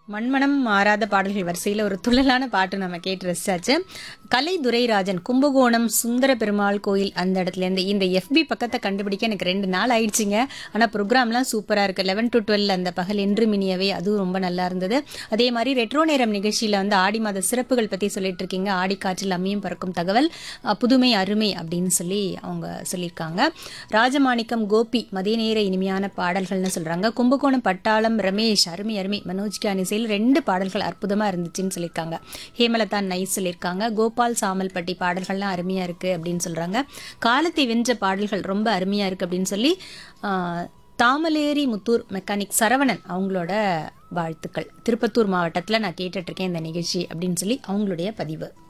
மண்மனம் மாறாத பாடல்கள் வரிசையில் ஒரு துள்ளலான பாட்டு நம்ம கேட்டு ரசிச்சாச்சு கலை துரைராஜன் கும்பகோணம் சுந்தர பெருமாள் கோயில் அந்த இடத்துல இருந்து இந்த எஃபி பக்கத்தை கண்டுபிடிக்க எனக்கு ரெண்டு நாள் ஆயிடுச்சுங்க ஆனால் ப்ரோக்ராம்லாம் சூப்பராக இருக்கு லெவன் டு டுவெல் அந்த பகல் என்று மினியவே அதுவும் ரொம்ப நல்லா இருந்தது அதே மாதிரி ரெட்ரோ நேரம் நிகழ்ச்சியில் வந்து ஆடி மாத சிறப்புகள் பற்றி சொல்லிட்டு இருக்கீங்க ஆடி காற்றில் அம்மியும் பறக்கும் தகவல் அஹ், புதுமை அருமை அப்படின்னு சொல்லி அவங்க சொல்லியிருக்காங்க ராஜமாணிக்கம் கோபி மதிய நேர இனிமையான பாடல்கள்னு சொல்றாங்க கும்பகோணம் பட்டாளம் ரமேஷ் அருமை அருமை மனோஜ் கானிசையில் ரெண்டு பாடல்கள் அற்புதமா இருந்துச்சுன்னு சொல்லியிருக்காங்க ஹேமலதா நைஸ் சொல்லியிருக்காங்க கோபால் சாமல்பட்டி பாடல்கள்லாம் அருமையா இருக்கு அப்படின்னு சொல்றாங்க காலத்தை வென்ற பாடல்கள் ரொம்ப அருமையா இருக்கு அப்படின்னு சொல்லி ஆஹ், தாமலேரி முத்தூர் மெக்கானிக் சரவணன் அவங்களோட வாழ்த்துக்கள் திருப்பத்தூர் மாவட்டத்தில் நான் கேட்டுட்டு இருக்கேன் இந்த நிகழ்ச்சி அப்படின்னு சொல்லி அவங்களுடைய பதிவு